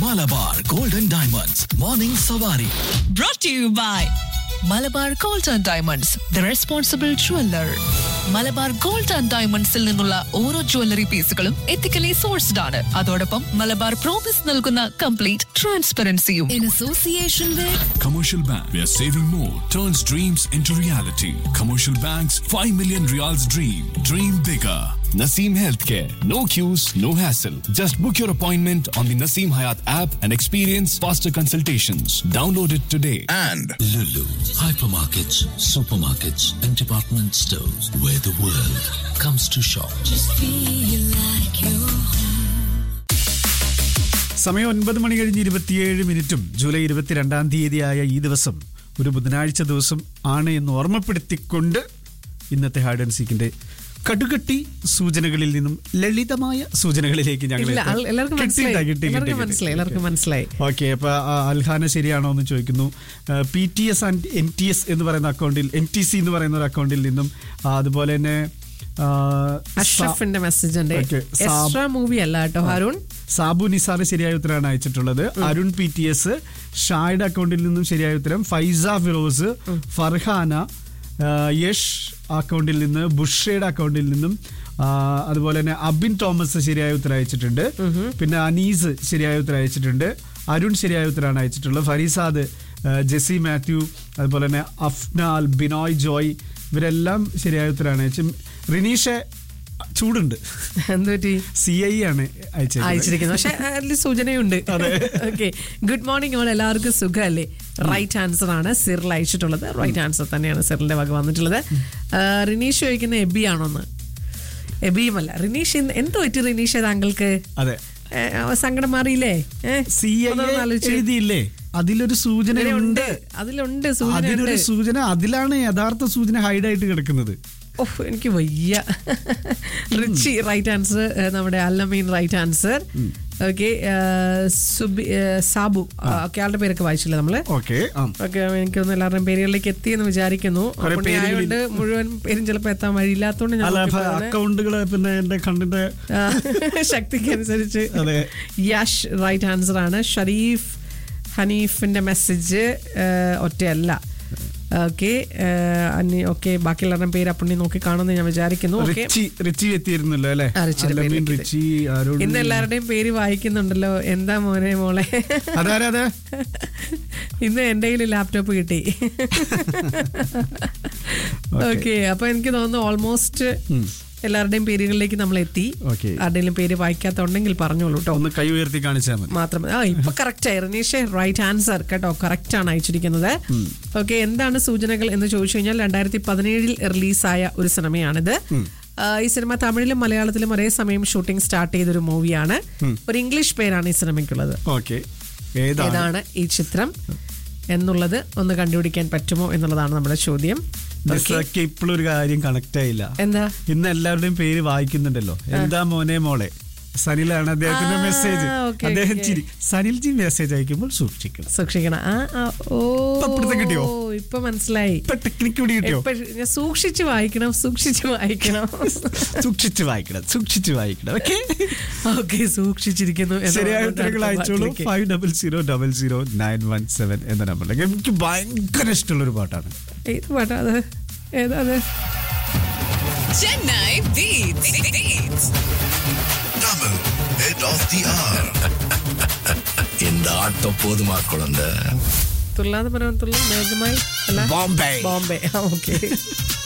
Malabar golden diamonds morning സവാരി brought to you by Malabar gold and diamonds the responsible jeweller Malabar gold and ഡയമണ്ട്സിൽ നിന്നുള്ള ഓരോ jewellery പീസുകളും ethically sourced ആണ് അതോടൊപ്പം മലബാർ പ്രോമിസ് നൽകുന്ന കംപ്ലീറ്റ് ട്രാൻസ്പെറൻസിയും in association with Commercial Bank, where saving more turns dreams into reality. Commercial Bank's 5 million reals dream. Dream bigger. Naseem Healthcare. No queues, no hassle. Just book your appointment on the Naseem Hayat app and experience faster consultations. Download it today. and Lulu, hypermarkets, supermarkets, and department stores where the world comes to shop. സമയം ഒൻപത് മണി കഴിഞ്ഞ് ഇരുപത്തിയേഴ് മിനിറ്റും July ഇരുപത്തിരണ്ടാം തീയതിയായ ഈ ദിവസം ഒരു ബുധനാഴ്ച ദിവസം ആണ് എന്ന് ഓർമ്മപ്പെടുത്തിക്കൊണ്ട് ഇന്നത്തെ ഹാർഡ് ആൻഡ് സീക്കിന്റെ കടുകട്ടി സൂചനകളിൽ നിന്നും ലളിതമായ സൂചനകളിലേക്ക് ഞങ്ങൾ ഇല്ല ആൾ- എല്ലാവർക്കും മനസ്സിലായി എല്ലാവർക്കും മനസ്സിലായി എല്ലാവർക്കും മനസ്സിലായി ഓക്കെ അപ്പൊ ആ, അൽഹാന ശരിയാണോ എന്ന് ചോദിക്കുന്നു P T S and N T S എന്ന് പറയുന്ന അക്കൗണ്ടിൽ എൻ ടി സി എന്ന് പറയുന്ന ഒരു അക്കൗണ്ടിൽ നിന്നും ആ, അതുപോലെ തന്നെ ആ, അഷ്റഫിന്റെ മെസ്സേജ് ഉണ്ട് Okay, സാബ്- എക്സ്ട്രാ മൂവി അല്ല കേട്ടോ ഹരുൺ സാബു നിസാർ ശരിയായ ഉത്തരമാണ് അയച്ചിട്ടുള്ളത് അരുൺ പി ടി എസ് ഷായുടെ അക്കൗണ്ടിൽ നിന്നും ശരിയായ ഉത്തരം ഫൈസ ഫിറോസ് ഫർഹാന ആ, യഷ് അക്കൗണ്ടിൽ നിന്ന് ബുഷയുടെ അക്കൗണ്ടിൽ നിന്നും ആ, അതുപോലെ തന്നെ അബിൻ തോമസ് ശരിയായ ഉത്തരം അയച്ചിട്ടുണ്ട് പിന്നെ അനീസ് ശരിയായ ഉത്തരം അയച്ചിട്ടുണ്ട് അരുൺ ശരിയായ ഉത്തരമാണ് അയച്ചിട്ടുള്ളത് ഫരീസാദ് ആ, ജെസി മാത്യു അതുപോലെ തന്നെ അഫ്നാൽ ബിനോയ് ജോയ് ഇവരെല്ലാം ശരിയായ ഉത്തരമാണ് അയച്ചു റിനീഷെ ചൂടുണ്ട് എന്തുപറ്റി സി ഐ ആണ് അയച്ചത് അയച്ചിരിക്കുന്നത് പക്ഷെ അതിൽ സൂചനയുണ്ട് ഓക്കെ ഗുഡ് മോർണിംഗ് നമ്മൾ എല്ലാവർക്കും സുഖമല്ലേ റൈറ്റ് ആൻസർ ആണ് സിറിൽ അയച്ചിട്ടുള്ളത് റൈറ്റ് ആൻസർ തന്നെയാണ് സിറിന്റെ വക വന്നിട്ടുള്ളത് ആ, റിനീഷ് ചോദിക്കുന്ന എബി ആണോന്ന് എബിയുമല്ല റിനീഷ് ഇന്ന് എന്തോ പറ്റി റിനീഷ് താങ്കൾക്ക് അതെ ഏ, ആ സങ്കടം മാറിയില്ലേ ഏ? സി ഐ ഒന്നൊന്ന് ആലോചിച്ച്. എഴുതിയില്ലേ അതിലൊരു സൂചന ഇതിലുണ്ട് ഉണ്ട് അതിലുണ്ട് സൂചന അതിലൊരു ഉണ്ട് സൂചന അതിലാണ് യഥാർത്ഥ സൂചന ഹൈഡായിട്ട് കിടക്കുന്നത് ഓഹ് എനിക്ക് വയ്യ റിച്ചി റൈറ്റ് ആൻസർ നമ്മുടെ Allameen right answer okay Subi ഏഹ്, സാബു ഓക്കെ ആളുടെ പേരൊക്കെ വായിച്ചില്ല നമ്മള് ഓക്കെ ഓക്കെ എനിക്കൊന്ന് എല്ലാവരുടെയും പേരുകളിലേക്ക് എത്തിയെന്ന് വിചാരിക്കുന്നു കുറെ പുണ്യ പേരുകളിൽ- ആയതുകൊണ്ട് മുഴുവൻ പേരും ചിലപ്പോൾ എത്താൻ വഴിയില്ലാത്തതുകൊണ്ട് ഞാൻ അല്ല നോക്കിപ്പോകുന്നത്. അക്കൗണ്ടുകള് പിന്നെ എന്റെ കണ്ടിന്റെ ആ, ശക്തിക്ക് അനുസരിച്ച് അതെ. യഷ് റൈറ്റ് ആൻസർ ആണ് ഷരീഫ് ഹനീഫിന്റെ മെസ്സേജ് ഒറ്റയല്ല ഓക്കെ ഓക്കെ ബാക്കിയുള്ളവരുടെ പേര് അപ്പുണ്ണി നോക്കി കാണുമെന്ന് ഞാൻ വിചാരിക്കുന്നു ഓക്കെ റിച്ചി റിച്ചി എത്തിയിരുന്നല്ലോ അല്ലെ ആ, റിച്ചിയുടെ പേര് അലമീൻ, എത്തി. റിച്ചി അരുൺ ഇന്ന് എല്ലാവരുടെയും പേര് വായിക്കുന്നുണ്ടല്ലോ എന്താ മോനെ മോളെ അതാരാ അതെ ഇന്ന് എന്റെ കയ്യിൽ ലാപ്ടോപ്പ് കിട്ടി ഓക്കെ അപ്പൊ എനിക്ക് തോന്നുന്നു ഓൾമോസ്റ്റ് എല്ലാവരുടെയും പേരുകളിലേക്ക് നമ്മൾ എത്തി Okay. ആരുടെയും പേര് വായിക്കാത്തുണ്ടെങ്കിൽ പറഞ്ഞോളൂ കേട്ടോ ഒന്ന് കൈ ഉയർത്തി കാണിച്ചാൽ മതി മാത്രം ആ ഇപ്പൊ കറക്റ്റ് ആയി റിനീഷ് റൈറ്റ് ആൻസർ കേട്ടോ കറക്റ്റ് ആണ് അയച്ചിരിക്കുന്നത് ഓക്കെ എന്താണ് സൂചനകൾ എന്ന് ചോദിച്ചു കഴിഞ്ഞാൽ രണ്ടായിരത്തി പതിനേഴിൽ റിലീസായ ഒരു സിനിമയാണിത് ആ, ഈ സിനിമ തമിഴിലും മലയാളത്തിലും ഒരേ സമയം ഷൂട്ടിംഗ് സ്റ്റാർട്ട് ചെയ്തൊരു മൂവിയാണ് ഒരു ഇംഗ്ലീഷ് പേരാണ് ഈ സിനിമയ്ക്കുള്ളത് ഓക്കെ ഏതാണ് ഏതാണ് ഈ ചിത്രം എന്നുള്ളത് ഒന്ന് കണ്ടുപിടിക്കാൻ പറ്റുമോ എന്നുള്ളതാണ് നമ്മുടെ ചോദ്യം നിസ്സാക്ക് ഇപ്പോഴും ഒരു കാര്യം കണക്ട് ആയില്ല എന്താ ഇന്ന് എല്ലാവരുടെയും പേര് വായിക്കുന്നുണ്ടല്ലോ എന്താ മോനെ മോളെ സനിലാണ് അദ്ദേഹത്തിന്റെ ആ, മെസ്സേജ് okay, അദ്ദേഹം okay. ചിരി സനിൽ ജി മെസ്സേജ് അയക്കുമ്പോൾ സൂക്ഷിക്കണം സൂക്ഷിക്കണം ആ ആ, ഓ ഇപ്പൊ പിടുത്തം കിട്ടിയോ? ഇപ്പൊ മനസ്സിലായി ഇപ്പൊ ടെക്നിക്ക് കൂടി കിട്ടിയോ ഇപ്പൊ ഞാൻ സൂക്ഷിച്ച് വായിക്കണം സൂക്ഷിച്ച് വായിക്കണം സൂക്ഷിച്ച് വായിക്കണം സൂക്ഷിച്ച് വായിക്കണം ഓക്കെ ഓക്കെ സൂക്ഷിച്ചിരിക്കുന്നു എന്ന് ശരിയായ പറഞ്ഞുകൊണ്ട് ഉത്തരങ്ങൾ അടുത്ത അയച്ചോളൂ പാട്ടിലേക്ക്. Five double zero double zero nine one seven എന്ന നമ്പറിലേക്ക് എനിക്ക് ഭയങ്കര ഇഷ്ടമുള്ള ഒരു പാട്ടാണ് ഏത് പാട്ടാ അത് ഏതാ അത് Chennai beats. double head of the hour இந்த ஆட்டம் போதுமா குழந்தை തുള്ളാതെ പറയാൻ തുള്ള മേഘമായി അല്ല ബോംബെ ബോംബെ ഓക്കെ